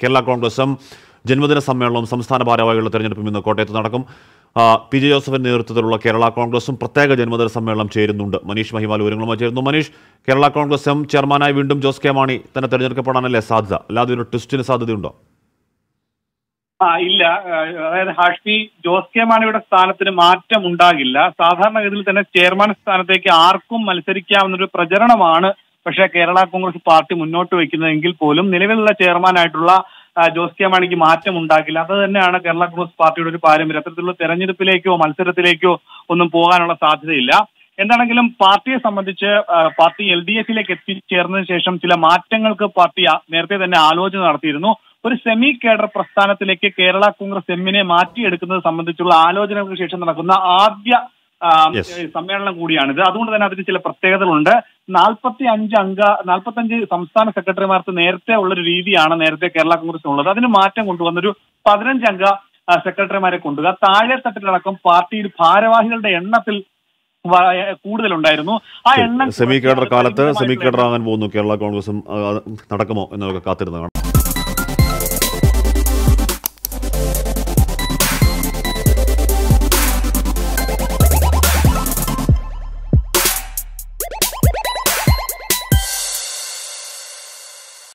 കേരള കോൺഗ്രസും ജന്മദിന സമ്മേളനവും സംസ്ഥാന ഭാരവാഹികളുടെ തെരഞ്ഞെടുപ്പും ഇന്ന് കോട്ടയത്ത് നടക്കും ആ, പി ജെ ജോസഫിന്റെ നേതൃത്വത്തിലുള്ള കേരള കോൺഗ്രസും പ്രത്യേക ജന്മദിന സമ്മേളനം ചേരുന്നുണ്ട് മനീഷ് മഹിമാൽ വിവരങ്ങളുമായി ചേരുന്നു മനീഷ് കേരള കോൺഗ്രസ് എം ചെയർമാനായി വീണ്ടും ജോസ് കെ മാണി തന്നെ തെരഞ്ഞെടുക്കപ്പെടാനല്ലേ സാധ്യത അല്ലാതെ ഒരു ട്വിസ്റ്റിന് സാധ്യതയുണ്ടോ ആ ഇല്ല ആ, അതായത് ഹാഷ്മി ജോസ് കെ മാണിയുടെ സ്ഥാനത്തിന് മാറ്റം ഉണ്ടാകില്ല സാധാരണഗതിയിൽ തന്നെ ചെയർമാൻ സ്ഥാനത്തേക്ക് ആർക്കും മത്സരിക്കാവുന്നൊരു പ്രചരണമാണ് പക്ഷേ കേരള കോൺഗ്രസ് പാർട്ടി മുന്നോട്ട് വയ്ക്കുന്നതെങ്കിൽ പോലും നിലവിലുള്ള ചെയർമാനായിട്ടുള്ള ആ, ജോസ് കെ മാണിക്ക് മാറ്റം ഉണ്ടാകില്ല അത് തന്നെയാണ് കേരള കോൺഗ്രസ് പാർട്ടിയുടെ ഒരു പാരമ്പര്യം അത്തരത്തിലുള്ള തെരഞ്ഞെടുപ്പിലേക്കോ മത്സരത്തിലേക്കോ ഒന്നും പോകാനുള്ള സാധ്യതയില്ല എന്താണെങ്കിലും പാർട്ടിയെ സംബന്ധിച്ച് ആ, പാർട്ടി എൽ ഡി എഫിലേക്ക് എത്തിച്ചേർന്നതിന് ശേഷം ചില മാറ്റങ്ങൾക്ക് പാർട്ടി ആ- നേരത്തെ തന്നെ ആലോചന നടത്തിയിരുന്നു ഒരു സെമി കേഡർ പ്രസ്ഥാനത്തിലേക്ക് കേരള കോൺഗ്രസ് എമ്മിനെ മാറ്റിയെടുക്കുന്നത് സംബന്ധിച്ചുള്ള ആലോചനകൾക്ക് ശേഷം നടക്കുന്ന ആദ്യ ആ, Yes. ഏഹ് സമ്മേളനം കൂടിയാണിത് അതുകൊണ്ട് തന്നെ അതിന് ചില പ്രത്യേകതകളുണ്ട് നാൽപ്പത്തി അഞ്ച് അംഗ നാൽപ്പത്തി അഞ്ച് സംസ്ഥാന സെക്രട്ടറിമാർക്ക് നേരത്തെ ഉള്ള ഒരു രീതിയാണ് നേരത്തെ കേരള കോൺഗ്രസിനുള്ളത് അതിന് മാറ്റം കൊണ്ടുവന്നൊരു പതിനഞ്ച് അംഗ ആ, സെക്രട്ടറിമാരെ കൊണ്ടുവരിക താഴെ തട്ടിലടക്കം പാർട്ടിയിൽ ഭാരവാഹികളുടെ എണ്ണത്തിൽ വ- കൂടുതലുണ്ടായിരുന്നു ആ എണ്ണം സെമി കേഡർ കാലത്ത് കുറയ്ക്കുക സെമി കേഡർ ആകാൻ പോകുന്നു കേരള കോൺഗ്രസും ആ, നടക്കുമോ എന്നൊക്കെ കാത്തിരുന്നതാണ്